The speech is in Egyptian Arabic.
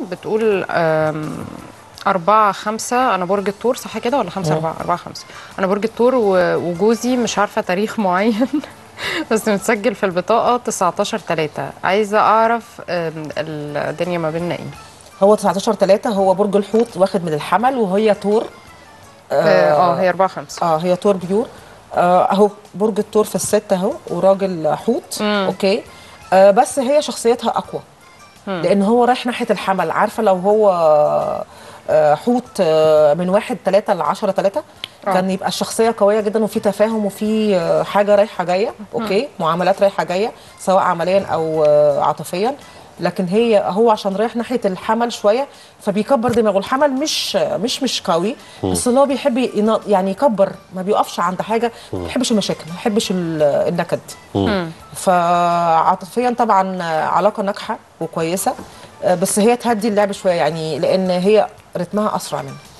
بتقول آم، أربعة خمسة أنا برج الثور صح كده ولا خمسة أربعة أربعة خمسة أنا برج الثور و- وجوزي مش عارفة تاريخ معين بس متسجل في البطاقة 19 3 عايزة أعرف آم، الدنيا ما بيننا إيه هو 19 3 هو برج الحوت واخد من الحمل وهي تور اه آه، هي 4 5 اه هي تور بيور آه اهو برج التور في الست اهو وراجل حوت اوكي آه بس هي شخصيتها اقوى لان هو رايح ناحيه الحمل عارفه لو هو آه حوت آه من واحد ثلاثة ل 10 3 كان يبقى الشخصيه قويه جدا وفي تفاهم وفي آه حاجه رايحه جايه اوكي معاملات رايحه جايه سواء عمليا او آه عاطفيا لكن هي هو عشان رايح ناحيه الحمل شويه فبيكبر دماغه الحمل مش مش مش قوي بس اللي هو بيحب ينا- يعني يكبر ما بيقفش عند حاجه ما بيحبش المشاكل ما بيحبش ال- النكد فعاطفيا طبعا علاقه ناجحه وكويسه بس هي تهدي اللعب شويه يعني لان هي رتمها اسرع منه